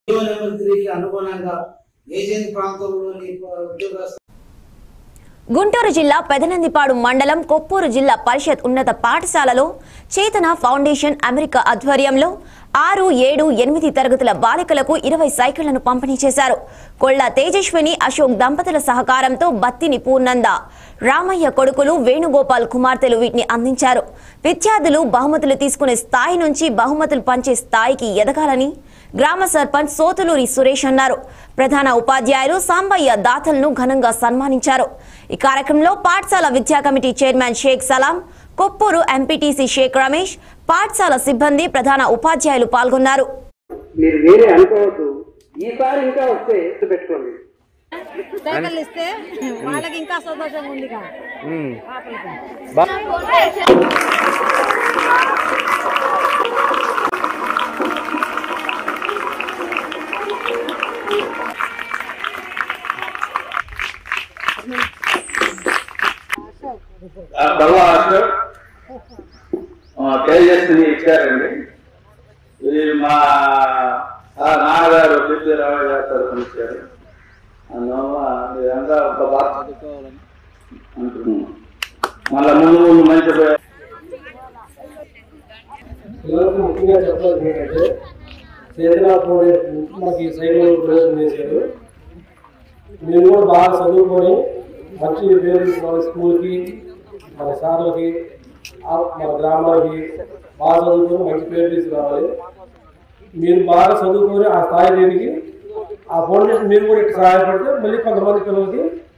GO number త్రీకి అనుగుణంగా agent ప్రాంతంలోని ఉద్యోగస్తులు గుంటూరు జిల్లా పెదనందిపాడు మండలం కొప్పూరు జిల్లా పరిషత్ ఉన్నత పాఠశాలలో చేతన ఫౌండేషన్ అమెరికా ఆధ్వర్యంలో ఆరు ఏడు ఎనిమిది తరగతుల బాలికలకు ఇరవై సైకిళ్లను పంపిణీ చేశారు కొళ్ల తేజస్విని అశోక్ దంపతుల సహకారంతో బత్తిని పూర్నంద రామయ్య కొడుకులు వేణుగోపాల్ కుమార్తెలు వీటిని అందించారు విద్యార్థులు బహుమతులు తీసుకునే స్థాయి నుంచి బహుమతులు పంచే స్థాయికి ఎదగాలని గ్రామ సర్పంచ్ సోతులూరి సురేష్ అన్నారు ప్రధాన ఉపాధ్యాయులు సాంబయ్య దాతలను ఘనంగా సన్మానించారు ఈ కార్యక్రమంలో పాఠశాల విద్యా committee chairman Shaik Salam Koppuru MPTC Shaik Ramesh పాఠశాల సిబ్బంది ప్రధాన ఉపాధ్యాయులు పాల్గొన్నారు మీరు వేరే అనుకోవద్దు ఈసారి ఇంకా వస్తే గుర్తు పెట్టుకోండి సైకిల్ ఇస్తే వాళ్ళకి ఇంకా సంతోషంగా ఉంది కదా బల్లా అశోక్ తేజస్విని ఇచ్చారండి ఇది మా ఆ నాన్నగారు పిపి రామయ్య గారు తరఫున ఇచ్చారు అందువల్ల మీరంతా ఒక బాగా చదువుకోవాలని అంటున్నాం మళ్ళా ముందు ముందు మంచి పేరు పిల్లలకు ముఖ్యంగా చెప్పాల్సింది ఏంటంటే చేతనా పోడే మనకి సైకిల్ ప్రవేశం చేశారు మీరు కూడా బాగా చదువుకొని మంచి పేరు తీసుకోవాలి స్కూల్కి మన సార్లకి ఆ మన గ్రామాలకి బాగా చదువుకొని మంచి పేరు తీసుకురావాలి మీరు బాగా చదువుకొని ఆ స్థాయి దేనికి ఆ ఫౌండేషన్ మీరు కూడా ఇట్లా సహాయపడితే మళ్ళీ కొంతమంది పిల్లలకి